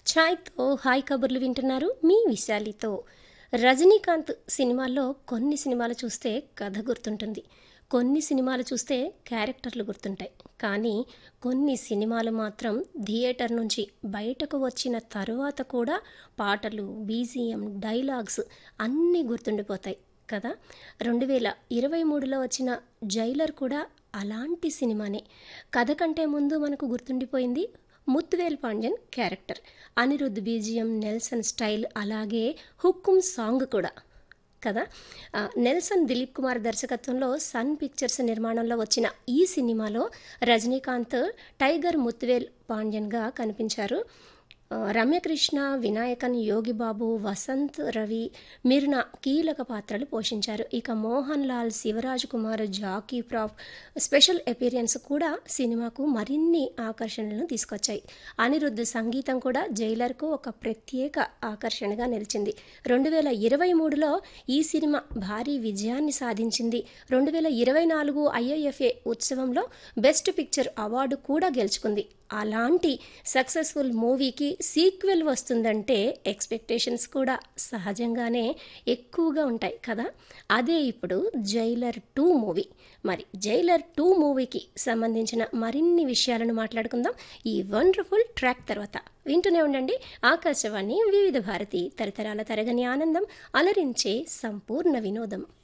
ఛాయ్తో hi కబుర్లు వింటున్నారు మీ విశాలితో రజనీకాంత్ సినిమాల్లో కొన్ని సినిమాలు చూస్తే కథ గుర్తుంటుంది కొన్ని సినిమాలు చూస్తే క్యారెక్టర్లు గుర్తుంటాయి కానీ కొన్ని సినిమాలు మాత్రం థియేటర్ నుంచి బయటకు వచ్చిన తరువాత కూడా పాటలు బీజిఎం డైలాగ్స్ అన్నీ గుర్తుండిపోతాయి కదా రెండు వేల ఇరవై మూడులో వచ్చిన జైలర్ కూడా అలాంటి సినిమానే కథ కంటే ముందు మనకు గుర్తుండిపోయింది Muthuvel Pandian character Anirudh BGM Nelson style అలాగే హుక్కుం సాంగ్ కూడా కదా ఆ, నెల్సన్ దిలీప్ కుమార్ దర్శకత్వంలో సన్ పిక్చర్స్ నిర్మాణంలో వచ్చిన ఈ సినిమాలో రజనీకాంత్ టైగర్ ముత్తువేల్ పాండ్యన్గా కనిపించారు ఆ, రమ్యకృష్ణ వినాయకన్ యోగిబాబు వసంత్ రవి మిర్నా కీలక పాత్రలు పోషించారు ఇక మోహన్ లాల్ శివరాజ్ కుమార్ జాకీ ప్రాఫ్ స్పెషల్ అపీరియన్స్ కూడా సినిమాకు మరిన్ని ఆకర్షణలను తీసుకొచ్చాయి అనిరుద్ధ్ సంగీతం కూడా జైలర్కు ఒక ప్రత్యేక ఆకర్షణగా నిలిచింది రెండు వేల ఇరవై మూడులో ఈ సినిమా భారీ విజయాన్ని సాధించింది రెండు వేల ఇరవై నాలుగు ఐఐఎఫ్ఏ ఉత్సవంలో బెస్ట్ పిక్చర్ అవార్డు కూడా గెలుచుకుంది అలాంటి సక్సెస్ఫుల్ మూవీకి సీక్వెల్ వస్తుందంటే ఎక్స్పెక్టేషన్స్ కూడా సహజంగానే ఎక్కువగా ఉంటాయి కదా అదే ఇప్పుడు జైలర్ టూ మూవీ మరి జైలర్ టూ మూవీకి సంబంధించిన మరిన్ని విషయాలను మాట్లాడుకుందాం ఈ వండర్ఫుల్ ట్రాక్ తర్వాత వింటూనే ఉండండి ఆకాశవాణి వివిధ భారతి తరతరాల తరగని ఆనందం అలరించే సంపూర్ణ వినోదం